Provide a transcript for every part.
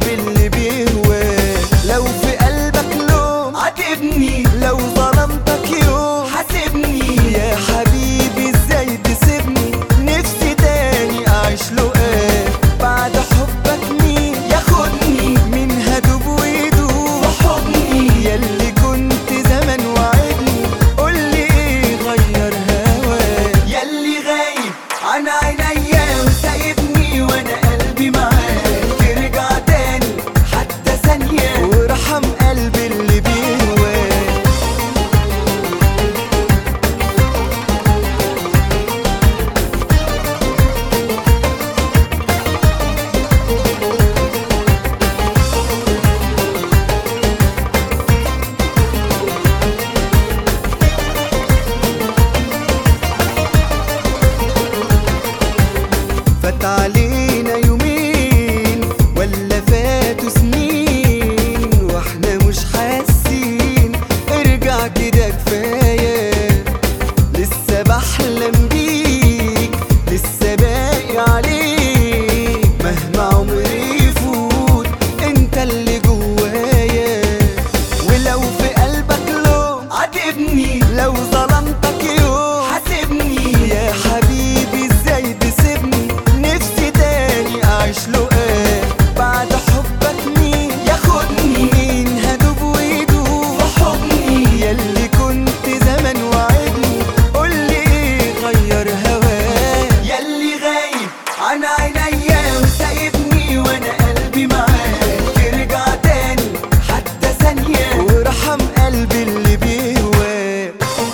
قلبي اللي بيهواه لو في قلبك لوم عاتبني لو ظلمتك يوم حاسبني يا حبيبي ازاي تسيبني نفسي تاني اعيش لقاك بعد حبك مين ياخدني مين هدوب ويدوب في حضني ياللي كنت زمان وعدني قولي ايه غير هواك ياللي غايب عن عينيا وسايبني وانا قلبي معاك ترجع تاني حتى ثانية ورحم قلبي اللي بيهواك فات علينا يومين ولا فاتوا سنين واحنا مش حاسين ارجع كده كفايه لسه بحلم بيك لسه باقي عليك مهما عمري يفوت انت اللي جوايا ولو في قلبك لوم عاتبني لو ظلمتك يوم حاسبني يا حبيبي ازاي تسيبني نفسي تاني اعيش لقاك بعد حبك مين ياخدني مين هدوب ويدوب في حضني ياللي كنت زمان وعدني قولي ايه غير هواك ياللي غايب عن عينيا وسايبني وانا قلبي معاك ترجع تاني حتى ثانية ورحم قلبي اللي بيهواك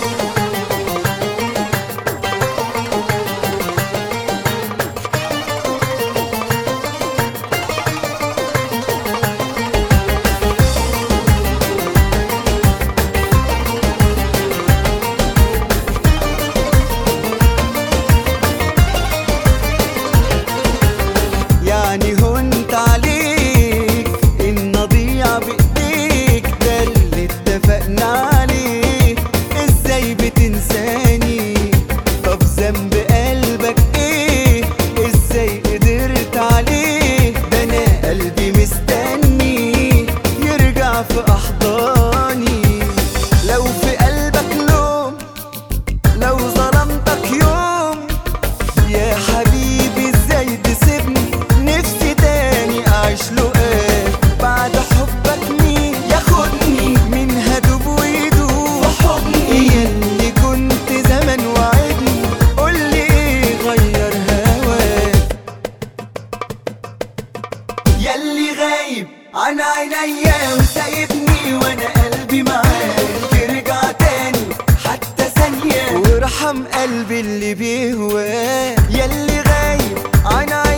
يعني هنت عليك ان اضيع بايديك ده اللي اتفقنا عليه ازاي بتنساني طب ذنب قلبك ايه ازاي قدرت عليه ده انا قلبي مستني يرجع في احضاني لو في قلبك لوم لو ظلمتك يوم يا حبيبي ازاي تسيبني نفسي تاني اعيش لقاك بعد حبك مين ياخدني مين هدوب ويدوب في حضني ياللي كنت زمان وعدني قولي ايه غير هواك ياللي غايب عن عينيا وسايبني وانا قلبي معاك ترجع تاني حتى ثانية وارحم قلبي اللي بيهواك ياللي غايب عن